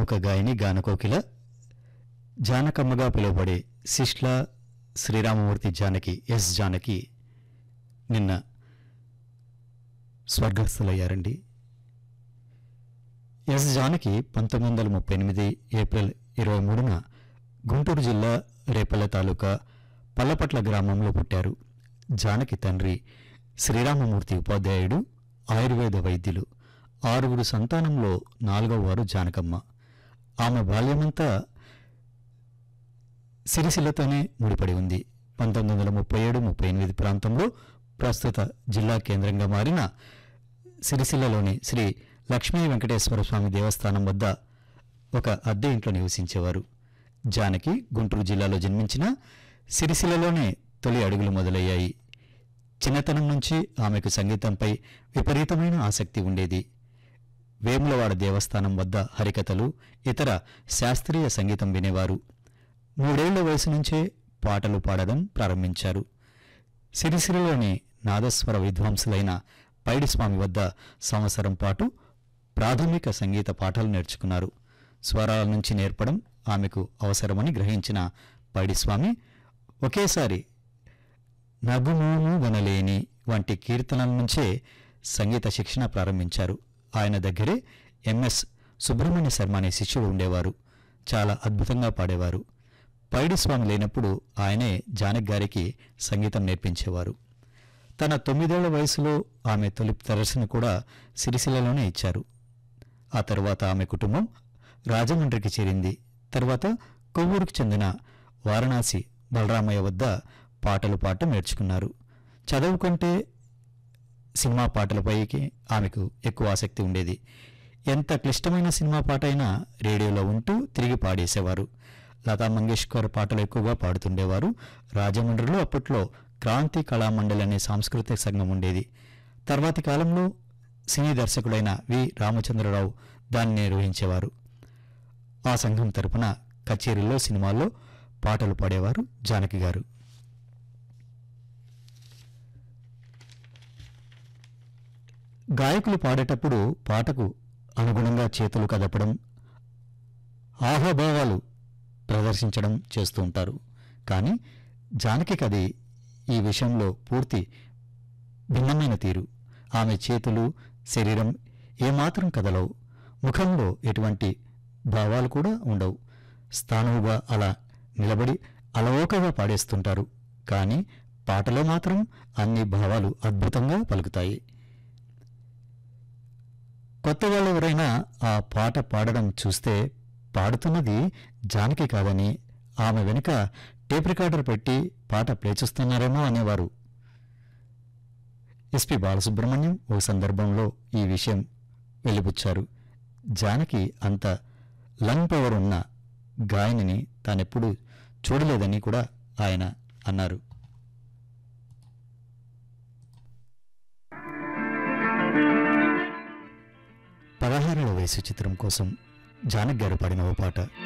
ప్రముఖ గాయని గానకోకిల జానకమ్మగా పిలువబడే శిష్ల శ్రీరామమూర్తి జానకి ఎస్ జానకి నిన్న స్వర్గస్థులయ్యారండి ఎస్ జానకి పంతొమ్మిది వందల ముప్పై ఎనిమిది ఏప్రిల్ ఇరవై మూడున గుంటూరు జిల్లా రేపల్ల తాలూకా పల్లపట్ల గ్రామంలో పుట్టారు జానకి తండ్రి శ్రీరామమూర్తి ఉపాధ్యాయుడు ఆయుర్వేద వైద్యులు ఆరుగురు సంతానంలో నాలుగవ వారు జానకమ్మ ఆమె బాల్యమంతా సిరిసిల్లతోనే ముడిపడి ఉంది పంతొమ్మిది వందల ముప్పై ఏడు ముప్పై ఎనిమిది ప్రాంతంలో ప్రస్తుత జిల్లా కేంద్రంగా మారిన సిరిసిల్లలోని శ్రీ లక్ష్మీ వెంకటేశ్వర స్వామి దేవస్థానం వద్ద ఒక అద్దె ఇంట్లో నివసించేవారు జానకి గుంటూరు జిల్లాలో జన్మించిన సిరిసిల్లలోనే తొలి అడుగులు మొదలయ్యాయి చిన్నతనం నుంచి ఆమెకు సంగీతంపై విపరీతమైన ఆసక్తి ఉండేది వేములవాడ దేవస్థానం వద్ద హరికథలు ఇతర శాస్త్రీయ సంగీతం వినేవారు మూడేళ్ల వయసు నుంచే పాటలు పాడడం ప్రారంభించారు సిరిసిరిలోని నాదస్వర విద్వాంసులైన పైడిస్వామి వద్ద సంవత్సరం పాటు ప్రాథమిక సంగీత పాఠాలు నేర్చుకున్నారు స్వరాల నుంచి నేర్పడం ఆమెకు అవసరమని గ్రహించిన పైడిస్వామి ఒకేసారి నగుమూను గనలేని వంటి కీర్తనల నుంచే సంగీత శిక్షణ ప్రారంభించారు ఆయన దగ్గరే ఎంఎస్ సుబ్రహ్మణ్య శర్మ అనే శిష్యుడు ఉండేవారు చాలా అద్భుతంగా పాడేవారు పైడిస్వామి లేనప్పుడు ఆయనే జానక్ గారికి సంగీతం నేర్పించేవారు తన తొమ్మిదేళ్ల వయసులో ఆమె తొలి ప్రదర్శన కూడా సిరిసిల్లలోనే ఇచ్చారు ఆ తర్వాత ఆమె కుటుంబం రాజమండ్రికి చేరింది తర్వాత కొవ్వూరుకు చెందిన వారణాసి బలరామయ్య వద్ద పాటలు పాడటం నేర్చుకున్నారు చదువు కంటే సినిమా పాటలపైకి ఆమెకు ఎక్కువ ఆసక్తి ఉండేది ఎంత క్లిష్టమైన సినిమా పాట అయినా రేడియోలో ఉంటూ తిరిగి పాడేసేవారు లతా మంగేష్కర్ పాటలు ఎక్కువగా పాడుతుండేవారు రాజమండ్రిలో అప్పట్లో క్రాంతి కళామండలి అనే సాంస్కృతిక సంఘం ఉండేది తర్వాతి కాలంలో సినీ దర్శకుడైన వి రామచంద్రరావు దాన్ని నిర్వహించేవారు ఆ సంఘం తరపున కచేరీల్లో సినిమాల్లో పాటలు పాడేవారు జానకి గారు గాయకులు పాడేటప్పుడు పాటకు అనుగుణంగా చేతులు కదపడం ఆహాభావాలు ప్రదర్శించడం చేస్తూ ఉంటారు కానీ జానకి అది ఈ విషయంలో పూర్తి భిన్నమైన తీరు ఆమె చేతులు శరీరం ఏమాత్రం కదలవు ముఖంలో ఎటువంటి భావాలు కూడా ఉండవు స్థానువుగా అలా నిలబడి అలవోకగా పాడేస్తుంటారు కానీ పాటలో మాత్రం అన్ని భావాలు అద్భుతంగా పలుకుతాయి కొత్త వాళ్ళు ఎవరైనా ఆ పాట పాడడం చూస్తే పాడుతున్నది జానకి కాదని ఆమె వెనుక టేప్ రికార్డర్ పెట్టి పాట ప్లే చేస్తున్నారేమో అనేవారు ఎస్పి బాలసుబ్రహ్మణ్యం ఓ సందర్భంలో ఈ విషయం వెలిబుచ్చారు జానకి అంత లంగ్ పవర్ ఉన్న గాయనిని తానెప్పుడు చూడలేదని కూడా ఆయన అన్నారు పదహారేళ్ల వయసు చిత్రం కోసం జానక్ గారు పాడిన ఓ పాట